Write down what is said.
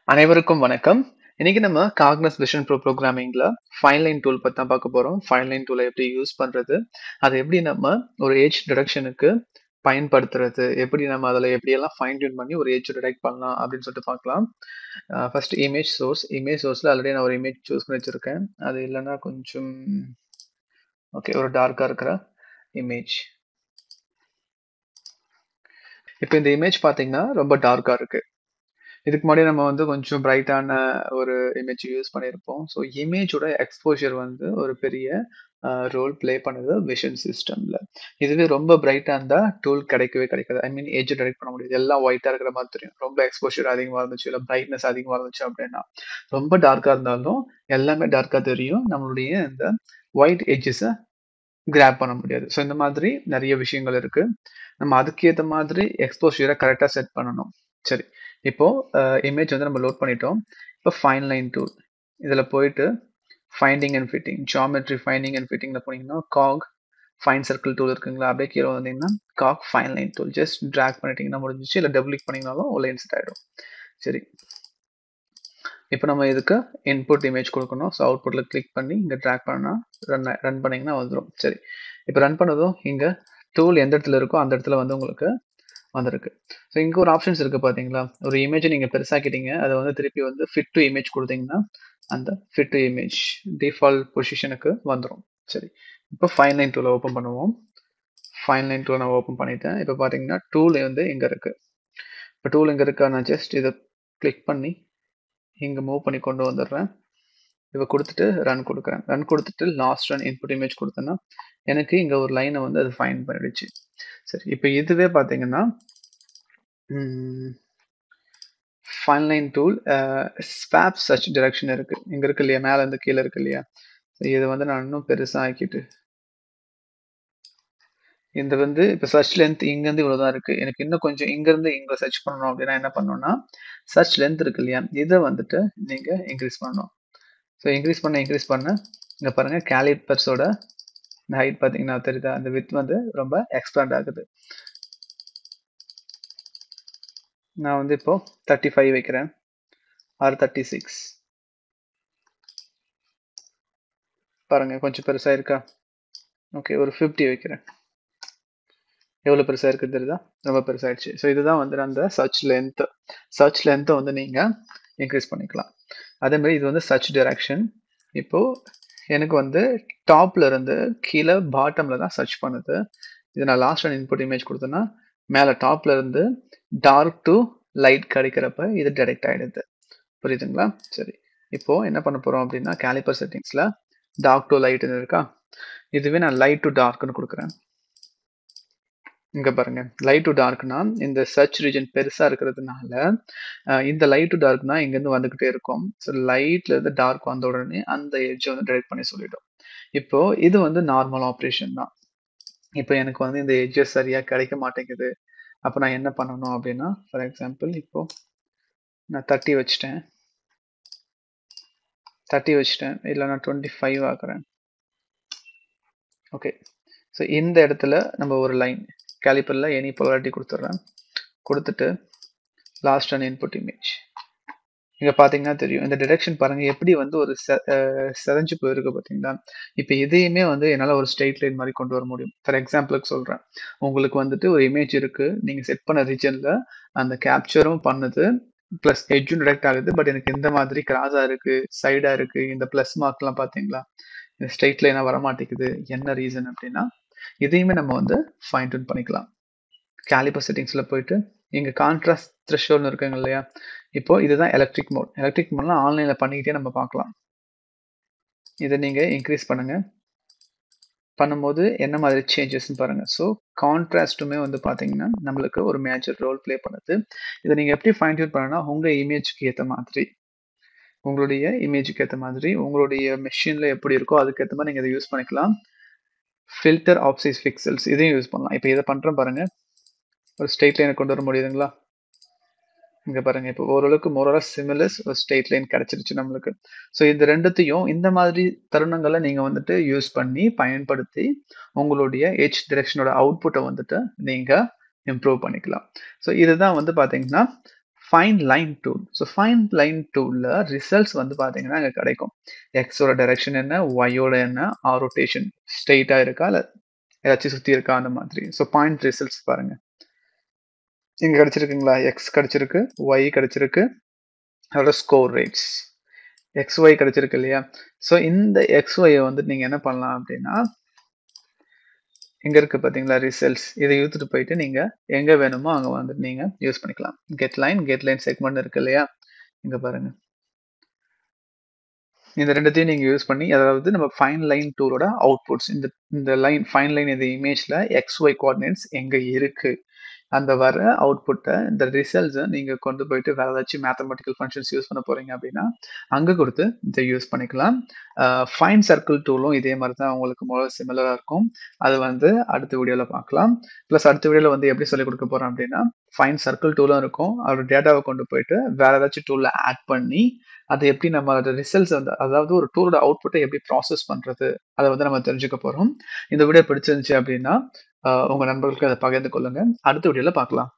அனைவருக்கும் வணக்கம் இன்னைக்கு நம்ம காக்னஸ் விஷன் ப்ரோ ப்ரோக்ராமிங்ல ஃபைன் லைன் டூல் பத்தி தான் பார்க்க போறோம் ஃபைன் லைன் டூலை எப்படி யூஸ் பண்றது அதை எப்படி நம்ம ஒரு ஏஜ் டிடக்ஷனுக்கு பயன்படுத்துறது எப்படி நம்ம அதில் எப்படியெல்லாம் ஃபைன் டியூன் பண்ணி ஒரு ஏஜ் டிடெக்ட் பண்ணலாம் அப்படின்னு சொல்லிட்டு பார்க்கலாம் ஃபர்ஸ்ட் இமேஜ் சோர்ஸ் இமேஜ் சோர்ஸ்ல ஆல்ரெடி நான் ஒரு இமேஜ் சூஸ் பண்ணி வச்சிருக்கேன் அது இல்லைன்னா கொஞ்சம் ஓகே ஒரு டார்க்காக இருக்கிற இமேஜ் இப்போ இந்த இமேஜ் பார்த்தீங்கன்னா ரொம்ப டார்க்காக இருக்கு இதுக்கு முன்னாடி நம்ம வந்து கொஞ்சம் பிரைட்டான ஒரு இமேஜ் யூஸ் பண்ணியிருப்போம் ஸோ இமேஜோட எக்ஸ்போஷர் வந்து ஒரு பெரிய ரோல் ப்ளே பண்ணுது விஷன் சிஸ்டம்ல இதுவே ரொம்ப பிரைட்டாக இருந்தால் டூல் கிடைக்கவே கிடைக்காது ஐ மீன் ஏஜ் டிடெக்ட் பண்ண முடியாது எல்லாம் ஒயிட்டாக இருக்கிற மாதிரி தெரியும் ரொம்ப எக்ஸ்போஷர் அதிகமாக இருந்துச்சு இல்லை பிரைட்னஸ் அதிகமாக இருந்துச்சு அப்படின்னா ரொம்ப டார்க்காக இருந்தாலும் எல்லாமே டார்க்காக தெரியும் நம்மளுடைய இந்த ஒயிட் எட்ஜஸை கிராப் பண்ண முடியாது ஸோ இந்த மாதிரி நிறைய விஷயங்கள் இருக்கு நம்ம அதுக்கேற்ற மாதிரி எக்ஸ்போஷரை கரெக்டாக செட் பண்ணணும் சரி இப்போ இமேஜ் வந்து நம்ம லோட் பண்ணிட்டோம் இப்போ ஃபைன் லைன் டூல் இதில் போயிட்டு finding and fitting geometry finding and ஃபிட்டிங்கில் போனீங்கன்னா காக் ஃபைன் சர்க்கிள் டூல் இருக்குங்களா அப்படியே கீழே வந்தீங்கன்னா cog find line tool just drag பண்ணிட்டீங்கன்னா முடிஞ்சிச்சு இல்லை டபுள் கிளிக் பண்ணிங்கனாலும் உள்ள இன்செட் ஆகிடும் சரி இப்போ நம்ம இதுக்கு இன்புட் இமேஜ் கொடுக்கணும் ஸோ அவுட்புட்டில் கிளிக் பண்ணி இங்கே ட்ராக் பண்ணால் ரன் ரன் பண்ணிங்கன்னா வந்துடும் சரி இப்போ ரன் பண்ணதும் இங்கே டூல் எந்த இடத்துல இருக்கோ அந்த இடத்துல வந்து உங்களுக்கு வந்திருக்கு ஸோ இங்கே ஒரு ஆப்ஷன்ஸ் இருக்குது பார்த்தீங்களா ஒரு இமேஜை நீங்கள் பெருசாக்கிட்டீங்க அதை வந்து திருப்பி வந்து ஃபிட் டு இமேஜ் கொடுத்தீங்கன்னா அந்த ஃபிட் டு இமேஜ் டிஃபால்ட் பொசிஷனுக்கு வந்துடும் சரி இப்போ ஃபைன் லைன் டூலை ஓப்பன் பண்ணுவோம் ஃபைன் லைன் டூலை நான் ஓப்பன் பண்ணிட்டேன் இப்போ பார்த்தீங்கன்னா டூல் வந்து இங்கே இருக்குது இப்போ டூல் இங்கே இருக்கா நான் ஜஸ்ட் இதை கிளிக் பண்ணி இங்கே மூவ் பண்ணி கொண்டு வந்துடுறேன் இதை கொடுத்துட்டு ரன் கொடுக்குறேன் ரன் கொடுத்துட்டு லாஸ்ட் ரன் இன்புட் இமேஜ் கொடுத்தேன்னா எனக்கு இங்கே ஒரு லைனை வந்து அது ஃபைன் பண்ணிடுச்சு சரி இப்போ இதுவே பார்த்தீங்கன்னா find line tool swap search direction இருக்கு இங்க இருக்கு இல்லையா மேல இருந்து கீழே இருக்கு இல்லையா இது வந்து நான் இன்னும் பெருசா ஆக்கிட்டு இந்த வந்து இப்போ சர்ச் லென்த் இங்கேருந்து இவ்வளோ தான் இருக்குது எனக்கு இன்னும் கொஞ்சம் இங்கேருந்து இங்கே சர்ச் பண்ணணும் அப்படின்னா என்ன பண்ணணும்னா சர்ச் லென்த் இருக்கு இல்லையா இதை வந்துட்டு நீங்கள் இன்க்ரீஸ் பண்ணணும் ஸோ இன்க்ரீஸ் பண்ண இன்க்ரீஸ் பண்ண இங்கே பாருங்கள் கேலிப்பர்ஸோட இந்த ஹைட் பார்த்தீங்கன்னா தெரியுதா அந்த வித் வந்து ரொம்ப எக்ஸ்பேண்ட் ஆகுது நான் வந்து இப்போ தேர்ட்டி ஃபைவ் வைக்கிறேன் ஆர் தேர்ட்டி சிக்ஸ் பாருங்க கொஞ்சம் பெருசா இருக்கா ஓகே ஒரு ஃபிஃப்டி வைக்கிறேன் எவ்வளோ பெருசாக இருக்குது தெரியுதா ரொம்ப பெருசாகிடுச்சு ஸோ இதுதான் வந்து அந்த சர்ச் லென்த் சர்ச் லென்த்தை வந்து நீங்கள் இன்க்ரீஸ் பண்ணிக்கலாம் அதே மாதிரி இது வந்து சர்ச் டைரக்ஷன் இப்போது எனக்கு வந்து டாப்ல இருந்து கீழே பாட்டம்ல தான் சர்ச் பண்ணுது இது நான் லாஸ்ட் ஒன் இன்புட் இமேஜ் கொடுத்தேன்னா மேலே டாப்ல இருந்து டார்க் டு லைட் கிடைக்கிறப்ப இது டிடெக்ட் ஆயிடுது புரியுதுங்களா சரி இப்போ என்ன பண்ண போறோம் அப்படின்னா கேலிப்பர் செட்டிங்ஸ்ல டார்க் டு லைட்னு இருக்கா இதுவே நான் லைட் டு டார்க்னு கொடுக்குறேன் இங்க பாருங்க லைட் டு டார்க்னா இந்த சர்ச் ரீஜன் பெருசா இருக்கிறதுனால இந்த லைட் டு டார்க்னா இங்கேருந்து வந்துகிட்டே இருக்கும் ஸோ லைட்ல இருந்து டார்க் வந்த உடனே அந்த எட்ஜை வந்து டிரெக்ட் பண்ணி சொல்லிடும் இப்போ இது வந்து நார்மல் ஆப்ரேஷன் தான் இப்போ எனக்கு வந்து இந்த எட்ஜஸ் சரியா கிடைக்க மாட்டேங்குது அப்போ நான் என்ன பண்ணணும் அப்படின்னா ஃபார் எக்ஸாம்பிள் இப்போ நான் தேர்ட்டி வச்சுட்டேன் தேர்ட்டி வச்சுட்டேன் இல்லை நான் டுவெண்ட்டி ஃபைவ் ஆக்குறேன் ஓகே ஸோ இந்த இடத்துல நம்ம ஒரு லைன் கேலிப்பரில் எனி பொலாரிட்டி கொடுத்துட்றேன் கொடுத்துட்டு லாஸ்ட் அண்ட் இன்புட் இமேஜ் இங்கே பார்த்தீங்கன்னா தெரியும் இந்த டிரெக்ஷன் பாருங்க எப்படி வந்து ஒரு செதஞ்சு போயிருக்கு பார்த்தீங்களா இப்போ இதையுமே வந்து என்னால் ஒரு ஸ்ட்ரெயிட் லைன் மாதிரி கொண்டு வர முடியும் ஃபார் எக்ஸாம்பிளுக்கு சொல்கிறேன் உங்களுக்கு வந்துட்டு ஒரு இமேஜ் இருக்கு நீங்கள் செட் பண்ண ரீஜனில் அந்த கேப்சரும் பண்ணுது ப்ளஸ் எட்ஜும் டிரெக்ட் ஆகுது பட் எனக்கு இந்த மாதிரி கிராஸாக இருக்கு சைடாக இருக்கு இந்த ப்ளஸ் மார்க்லாம் பார்த்தீங்களா இந்த ஸ்ட்ரெயிட் லைனாக வர மாட்டேங்குது என்ன ரீசன் அப்படின்னா இதையுமே நம்ம வந்து ஃபைன் டியூன் பண்ணிக்கலாம் கேலிப்பர் செட்டிங்ஸில் போயிட்டு இங்கே கான்ட்ராஸ்ட் த்ரெஷோல்னு இருக்குங்க இல்லையா இப்போ இதுதான் எலக்ட்ரிக் மோட் எலக்ட்ரிக் மோட்லாம் ஆன்லைனில் பண்ணிக்கிட்டே நம்ம பார்க்கலாம் இதை நீங்கள் இன்க்ரீஸ் பண்ணுங்க பண்ணும்போது என்ன மாதிரி சேஞ்சஸ்ன்னு பாருங்க ஸோ கான்ட்ராஸ்ட்டுமே வந்து பார்த்தீங்கன்னா நம்மளுக்கு ஒரு மேஜர் ரோல் ப்ளே பண்ணுது இதை நீங்கள் எப்படி ஃபைன் டியூன் பண்ணனா உங்கள் இமேஜ்க்கு ஏற்ற மாதிரி உங்களுடைய இமேஜுக்கு ஏற்ற மாதிரி உங்களுடைய மெஷினில் எப்படி இருக்கோ அதுக்கேற்ற மாதிரி நீங்கள் இதை யூஸ் பண்ணிக்கலாம் ஃபில்டர் ஆப்சைஸ் பிக்சல்ஸ் இதையும் யூஸ் பண்ணலாம் இப்போ இதை பண்ணுறேன் பாருங்க ஒரு ஸ்ட்ரெயிட் லைனை கொண்டு வர முடியுதுங்களா இங்க பாருங்க இப்போ ஓரளவுக்கு மோரலா சிமிலஸ் ஒரு ஸ்ட்ரெயிட் லைன் கிடைச்சிருச்சு நம்மளுக்கு ஸோ இந்த ரெண்டுத்தையும் இந்த மாதிரி தருணங்களை நீங்க வந்துட்டு யூஸ் பண்ணி பயன்படுத்தி உங்களுடைய ஹெச் டிரெக்ஷனோட அவுட்புட்டை வந்துட்டு நீங்க இம்ப்ரூவ் பண்ணிக்கலாம் ஸோ இதுதான் வந்து பாத்தீங்கன்னா find line tool so find line டூலில் ரிசல்ட்ஸ் வந்து பார்த்தீங்கன்னா அங்கே கிடைக்கும் எக்ஸோட டைரக்ஷன் என்ன ஒய்யோட என்ன ஆர் ரொட்டேஷன் ஸ்ட்ரெயிட்டாக இருக்கா இல்லை ஏதாச்சும் சுற்றி இருக்கா அந்த மாதிரி ஸோ பாயிண்ட் ரிசல்ட்ஸ் பாருங்க இங்கே கிடைச்சிருக்குங்களா எக்ஸ் கிடைச்சிருக்கு ஒய் கிடைச்சிருக்கு அதோட ஸ்கோர் ரேட்ஸ் எக்ஸ் ஒய் கிடைச்சிருக்கு இல்லையா ஸோ இந்த எக்ஸ் ஒய்யை வந்து நீங்கள் என்ன பண்ணலாம் அப்படின்னா எங்க இருக்கு பாத்தீங்களா ரிசல்ட்ஸ் இதை இழுத்துட்டு போயிட்டு நீங்க எங்க வேணுமோ அங்க வந்துட்டு நீங்க யூஸ் பண்ணிக்கலாம் get line get line segment இருக்கு இல்லையா இங்க பாருங்க இந்த ரெண்டுத்தையும் நீங்க யூஸ் பண்ணி அதாவது நம்ம ஃபைன் லைன் டூலோட அவுட்புட்ஸ் இந்த இந்த லைன் ஃபைன் லைன் இந்த இமேஜ்ல எக்ஸ் ஒய் கோஆர்டினேட்ஸ் எங்க இருக்கு அந்த வர அவுட்புட்டை இந்த ரிசல்ட்ஸை நீங்க கொண்டு போயிட்டு வேற ஏதாச்சும் மேத்தமெட்டிக்கல் ஃபங்க்ஷன்ஸ் யூஸ் பண்ண போறீங்க அப்படின்னா அங்க கொடுத்து இதை யூஸ் பண்ணிக்கலாம் ஃபைன் சர்க்கிள் டூலும் இதே மாதிரி தான் உங்களுக்கு முதல்ல சிமிலரா இருக்கும் அது வந்து அடுத்த வீடியோல பார்க்கலாம் ப்ளஸ் அடுத்த வீடியோல வந்து எப்படி சொல்லிக் கொடுக்க போறோம் அப்படின்னா ஃபைன் சர்க்கிள் டூலும் இருக்கும் அதோட டேட்டாவை கொண்டு போயிட்டு வேற ஏதாச்சும் டூல்ல ஆட் பண்ணி அதை எப்படி நம்ம அதோட ரிசல்ட்ஸ் வந்து அதாவது ஒரு டூலோட அவுட்புட்டை எப்படி ப்ராசஸ் பண்றது அதை வந்து நம்ம தெரிஞ்சுக்க போறோம் இந்த வீடியோ பிடிச்சிருந்துச்சு அப்படின்னா உங்க நண்பர்களுக்கு அதை பகிர்ந்து கொள்ளுங்க அடுத்த வீடியோல பார்க்கலாம்